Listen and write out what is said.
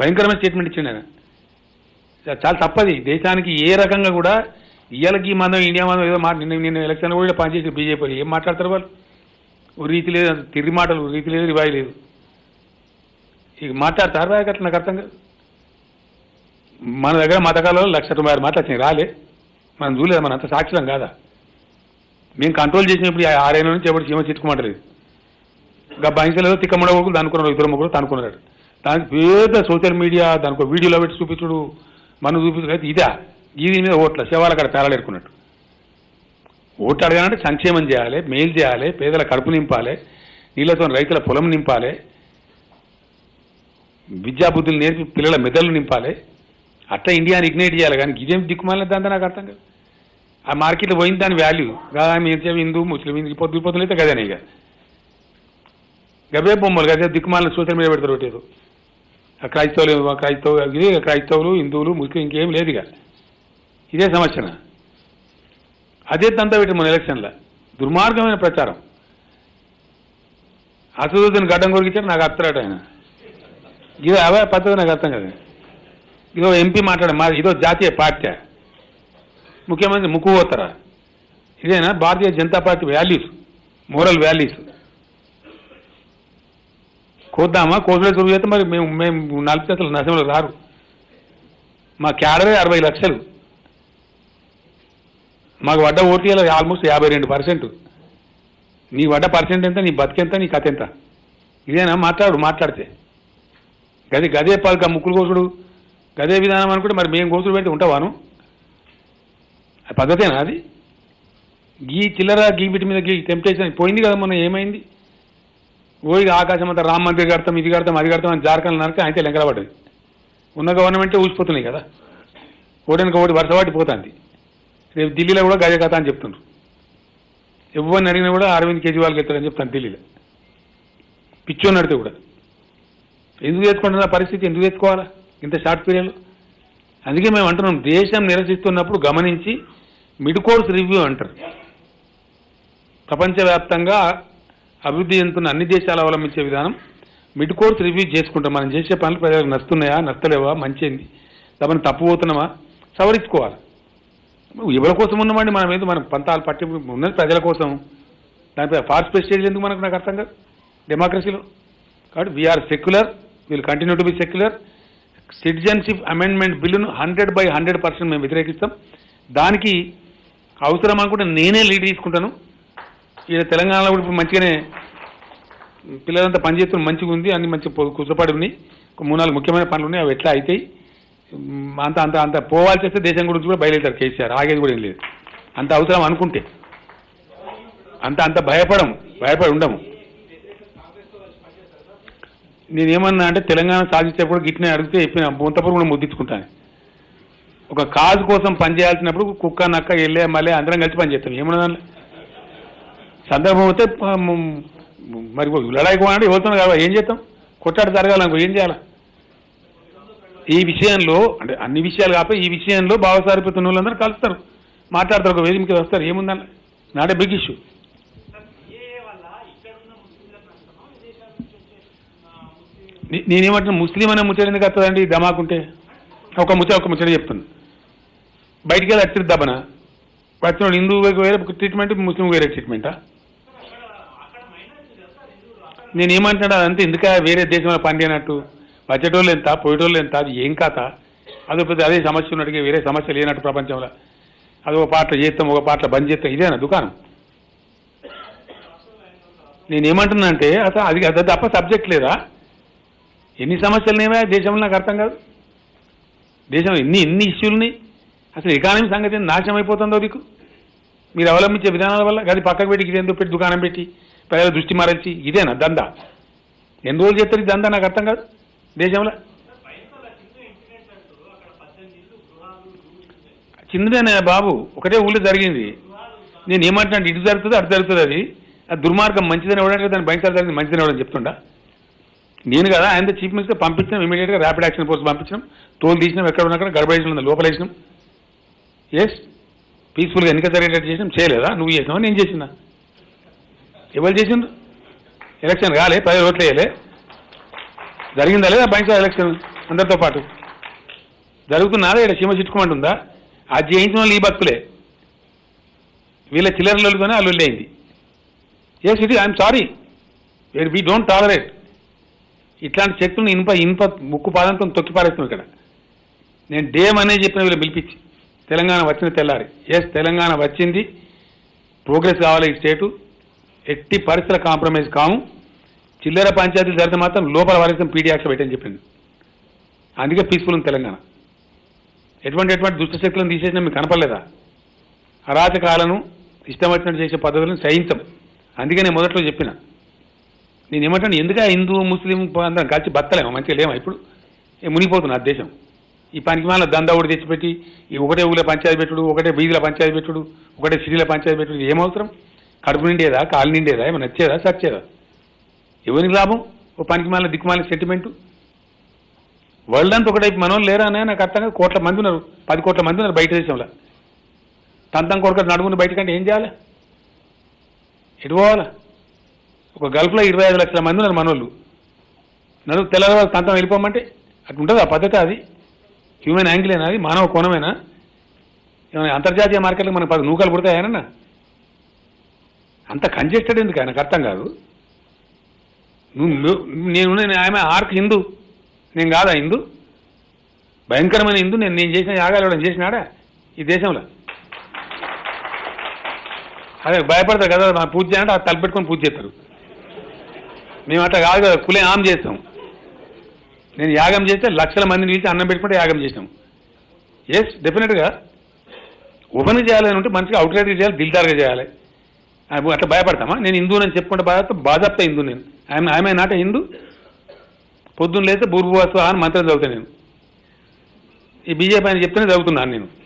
భయంకరమైన స్టేట్మెంట్ ఇచ్చిండు ఆయన చా- చాలా తప్పది దేశానికి ఏ రకంగా కూడా ఇయ్యాలకి మందం ఇండియా మందం ఏదో మాట నిన్న నిన్న ఎలక్షన్ కూడా పనిచేసి బీజేపీ ఏం మాట్లాడతారు వాళ్ళు ఓ రీతి లేదు అసలు తిరిగి మాటలు ఓ రీతి లేదు రివాయి లేదు ఇక మాట్లాడతారు రాక అట్లా నాకు అర్థం కాదు మన దగ్గర మతకాలలో లక్ష తొంభై ఆరు మాటలు వచ్చినాయి రాలే మనం చూడలేదు మన అంత సాక్షరం కాదా మేము కంట్రోల్ చేసినప్పుడు ఈ ఆరేళ్ళ నుంచి ఎవరు చీమ చిట్టుకోమంటలేదు ఇంకా బహింసలో తిక్కమ్మడ కొడుకులు అనుకున్నారు ఇద్దరు ముగ్గురు తనుకున్నాడు దానికి పెద్ద సోషల్ మీడియా దానికి ఒక వీడియోలో పెట్టి చూపించుడు మనం చూపించడు అయితే ఇదా ఇది మీద ఓట్ల శవాల అక్కడ పేరాలేరుకున్నట్టు ఓట్లు అడగాలంటే సంక్షేమం చేయాలి మేలు చేయాలి పేదల కడుపు నింపాలి నీళ్ళతో రైతుల పొలం నింపాలి విద్యాబుద్ధులు నేర్పి పిల్లల మెదళ్ళు నింపాలి అట్లా ఇండియాని ఇగ్నైట్ చేయాలి కానీ ఇదేం దిక్కుమాలిన దాంతో నాకు అర్థం కాదు ఆ మార్కెట్లో పోయింది దాని వాల్యూ కాదా మీరు హిందూ ముస్లిం హిందూ పొద్దు పొద్దులు అయితే గదేనే ఇక గవే బొమ్మలు గదే దిక్కుమాలిన సోషల్ మీడియా పెడతారు ఒకటి ఏదో. ఆ క్రైస్తవులు ఆ క్రైస్తవ ఇదే క్రైస్తవులు హిందువులు ముస్లిం ఇంకేం లేదు ఇక ఇదే సమస్యన అదే తంతా పెట్టి మన ఎలక్షన్లో దుర్మార్గమైన ప్రచారం అసదుద్దీన్ గడ్డం కొరికిచ్చాడు నాకు అత్తరాడు ఆయన ఇదో అవే పద్ధతి నాకు అర్థం కదా ఇదో ఎంపీ మాట్లాడే మా ఇదో జాతీయ పార్టీ ముఖ్యమంత్రి ముక్కు పోతారా ఇదేనా Bharatiya Janata Party values moral values కోద్దామా కోసలే చురుగు చేస్తే మరి మేము మేము నలభై అసలు నశంలో రారు మా క్యాడరే అరవై లక్షలు మాకు పడ్డ ఓటీఎల్ ఆల్మోస్ట్ యాభై రెండు పర్సెంట్ నీ పడ్డ పర్సెంట్ ఎంత నీ బతికెంత నీ కథ ఎంత ఇదేనా మాట్లాడు మాట్లాడితే గదే గదే పలక ముక్కులు కోసుడు గదే విధానం అనుకుంటే మరి మేము కోసుడు పెట్టి ఉంటావాను ఆ పద్ధతేనా అది గీ చిల్లర గీ బిటి మీద గీ టెంప్టేషన్ పోయింది కదా మొన్న ఏమైంది ఓయిగా ఆకాశం అంతా రామ మందిర్ కడతాం ఇది కడతాం అది కడతాం అని జార్ఖండ్ నరక అయితే లెంకలపడ్డది ఉన్న గవర్నమెంటే ఊసిపోతున్నాయి కదా ఓడనికి ఒకటి వరుస వాటి పోతుంది రేపు ఢిల్లీలో కూడా గదే కథ అని చెప్తున్నారు ఎవరిని అడిగినా కూడా అరవింద్ కేజ్రీవాల్కి వెళ్తాడని చెప్తాను ఢిల్లీలో పిచ్చోని అడితే కూడా ఎందుకు తెచ్చుకుంటున్న పరిస్థితి ఎందుకు తెచ్చుకోవాలా ఇంత షార్ట్ పీరియడ్లో అందుకే మేము అంటున్నాం దేశం నిరసిస్తున్నప్పుడు గమనించి మిడ్ కోర్స్ రివ్యూ అంటారు ప్రపంచవ్యాప్తంగా అభివృద్ధి చెందుతున్న అన్ని దేశాలు అవలంబించే విధానం మిడ్ కోర్స్ రివ్యూ చేసుకుంటాం మనం చేసే పనులు ప్రజలకు నస్తున్నాయా నచ్చలేవా మంచిది తమని తప్పు పోతున్నామా సవరించుకోవాలి ఎవరి కోసం ఉన్నామండి మనం ఏదో మన పంతాలు పట్టి ఉన్నది ప్రజల కోసం దానిపై ఫాస్ట్ ప్రెస్టేజ్ ఎందుకు మనకు నాకు అర్థం కాదు డెమోక్రసీలో కాబట్టి we are secular will continue to be secular citizenship amendment బిల్లును హండ్రెడ్ బై హండ్రెడ్ పర్సెంట్ మేము వ్యతిరేకిస్తాం దానికి అవసరం అనుకుంటే నేనే లీడ్ తీసుకుంటాను ఈడ తెలంగాణలో కూడా ఇప్పుడు మంచిగానే పిల్లలంతా పనిచేస్తున్న మంచిగా ఉంది అన్ని మంచి కుసపడి ఉన్నాయి ఒక మూడు నాలుగు ముఖ్యమైన పనులు ఉన్నాయి అవి ఎట్లా అవుతాయి మ్, అంత అంత అంత పోవాల్సి వస్తే దేశం గురించి కూడా బయలుదేరారు కేసీఆర్ ఆగేది కూడా ఏం లేదు అంత అవసరం అనుకుంటే అంత అంత భయపడం భయపడి ఉండము నేనేమన్నా అంటే తెలంగాణ సాధించేప్పుడు గిట్నే అడిగితే చెప్పిన బొంతపూర్ కూడా ముద్దించుకుంటాను ఒక కాజు కోసం పనిచేయాల్సినప్పుడు కుక్క నక్క వెళ్ళే మళ్ళీ అందరం కలిసి పనిచేస్తాం ఏమన్నా దానిలో? సందర్భం అయితే ప- మ్, మరి లడాయి అంటే ఎవరుతున్నా కదా ఏం చేస్తాం కొట్టాడు జరగాలనుకో ఏం చేయాలి ఈ విషయంలో అంటే అన్ని విషయాలు కాకపోతే ఈ విషయంలో భావసారిపోతున్న వాళ్ళందరూ కలుస్తారు మాట్లాడతారు ఒక వేదిక మీద వస్తారు ఏముందన్న నాట్ ఏ బిగ్ ఇష్యూ నే- నేనేమంటున్నా ముస్లిం అనే ముచ్చట ఎందుకు వస్తుందండి దమాకుంటే ఒక ముచ్చట ఒక ముచ్చట చెప్తుంది బయటికి వెళ్ళి వచ్చి దబన వచ్చిన హిందూ వేరే ట్రీట్మెంట్ ముస్లిం వేరే ట్రీట్మెంటా నేను ఏమంటున్నా అదంతా ఎందుక వేరే దేశంలో పనిచేయనట్టు వచ్చేటోళ్ళు ఎంత పోయేటోళ్ళు ఎంత అది ఏం కథ అదో పెద్ద అదే సమస్య ఉన్నట్టుగా వేరే సమస్య లేనట్టు ప్రపంచంలో అది ఒక పాటలు చేస్తాం ఒక పాటలు బంద్ చేస్తాం ఇదేనా దుకాణం నేనేమంటున్నా అంటే అసలు అది అది తప్ప సబ్జెక్ట్ లేదా ఎన్ని సమస్యలు నేమే దేశంలో నాకు అర్థం కాదు దేశంలో ఎన్ని ఎన్ని ఇష్యూలున్నాయి అసలు ఎకానమీ సంగతి ఏంది? నాశనం అయిపోతుందో దిక్కు మీరు అవలంబించే విధానాల వల్ల అది పక్కకు పెట్టి ఇది ఎందుకు పెట్టి దుకాణం పెట్టి ప్రజల దృష్టి మరల్చి ఇదేనా దందా ఎన్ని రోజులు చేస్తారు ఈ దందా నాకు అర్థం కాదు దేశంలో చిన్నదేనా బాబు ఒకటే ఊళ్ళో జరిగింది నేను ఏమంటున్నాను ఇటు జరుగుతుంది అటు జరుగుతుంది అది ఆ దుర్మార్గం మంచిదని ఇవ్వడానికి దాన్ని భయంకర జరిగింది మంచిదని ఇవ్వడం చెప్తుండా నేను కదా ఆయన చీఫ్ మినిస్టర్ పంపించినాం ఇమీడియట్గా ర్యాపిడ్ యాక్షన్ ఫోర్స్ పంపించినాం తోలు తీసినాం ఎక్కడ ఉన్నా గడబడేసిన ఉంది లోపలేసినాం ఎస్ పీస్ఫుల్గా ఎన్నిక జరిగేటట్టు చేసినాం చేయలేదా నువ్వు చేసినావా నేను చేసినా ఎవరు చేసిండ్రు ఎలక్షన్ కాలే పది ఓట్లు వేయలే జరిగిందా లేదా బయట ఎలక్షన్ అందరితో పాటు జరుగుతున్నదా ఇక్కడ సీమ చిట్టుకోమంటుందా ఆ జయించిన వాళ్ళు ఈ బతుకులే వీళ్ళ చిల్లరలతోనే అల్లుళ్ళు అయింది yes it I'm sorry we don't tolerate ఇట్లాంటి శక్తులను ఇనుప ఇనుప ముక్కు పాదంతో తొక్కి పారేస్తున్నాం ఇక్కడ నేను డేమ్ అనే చెప్పిన వీళ్ళు పిలిపించి తెలంగాణ వచ్చిన తెల్లారి ఎస్ తెలంగాణ వచ్చింది ప్రోగ్రెస్ కావాలి ఈ స్టేటు ఎట్టి పరిస్థితుల కాంప్రమైజ్ కాము చిల్లర పంచాయతీలు జరిగితే మాత్రం లోపల వారికి పీడియాక్స్ పెట్టని చెప్పింది అందుకే పీస్ఫుల్ ఉంది తెలంగాణ ఎటువంటి ఎటువంటి దుష్ట శక్తులను తీసేసినా మీకు కనపడలేదా అరాచకాలను ఇష్టం వచ్చినట్టు చేసే పద్ధతులను సహించం అందుకే నేను మొదట్లో చెప్పిన నేను ఏమంటాను ఎందుక హిందూ ముస్లిం అందరం కలిసి బతలేమో మంచిగా లేమా ఇప్పుడు ఏ మునిగిపోతున్నా దేశం ఈ పనికి మాల దందా ఒకటి తెచ్చిపెట్టి ఈ ఒకటే ఊళ్ళో పంచాయతీ పెట్టుడు ఒకటే బీదిలో పంచాయతీ పెట్టుడు ఒకటే సిటీలో పంచాయతీ పెట్టుడు ఏమవసరం కడుపు నిండేదా కాలు నిండేదా ఏమైనా నచ్చేదా సచ్చేదా ఎవరికి లాభం ఓ పనికి మాల దిక్కుమాల సెంటిమెంటు వరల్డ్ అంతా ఒకటైపు మనోళ్ళు లేరా అనే నాకు అర్థం కాదు కోట్ల మంది ఉన్నారు పది కోట్ల మంది ఉన్నారు బయట దేశంలో తంతం కొడుకు నడుముని బయటకంటే ఏం చేయాలి ఎటు పోవాలా ఒక గల్ఫ్లో ఇరవై ఐదు లక్షల మంది ఉన్నారు మనోళ్ళు నడుము తెల్లవారు తంతం వెళ్ళిపోమంటే అటు ఉంటుంది ఆ పద్ధతి అది హ్యూమన్ యాంగిలేనా అది మానవ కోణమేనా ఏమైనా అంతర్జాతీయ మార్కెట్లో మనకు పది నూకలు పుడతాయనన్నా అంత కంజెస్టెడ్ ఎందుకు ఆయనకు అర్థం కాదు నువ్వు నువ్వు- నేను నేను ఆమె ఆర్క్ హిందూ నేను కాదా హిందూ భయంకరమైన హిందూ నేను నేను చేసిన యాగాలు ఎవడం చేసినాడా ఈ దేశంలో అదే భయపడతారు కదా మా పూజ చేయాలంటే ఆ తలపెట్టుకొని పూజ చేస్తారు మేము అట్లా కాదు కదా కులే ఆమ్ చేస్తాం నేను యాగం చేస్తే లక్షల మందిని పిలిచి అన్నం పెట్టుకుంటే యాగం చేసినాం ఎస్ డెఫినెట్గా ఓపెన్ చేయాలని ఉంటే మంచిగా అవుట్లెట్గా చేయాలి దిల్దార్గా చేయాలి ఆ, అట్లా భయపడతామా నేను హిందూ అని చెప్పుకుంటే బాధ బాధప్త హిందూ నేను ఆయన ఆమె నాట హిందూ పొద్దున్న లేస్తే బూర్భువాసు అని మంత్రం చదువుతాను నేను ఈ బీజేపీ అని చెప్తేనే చదువుతున్నాను నేను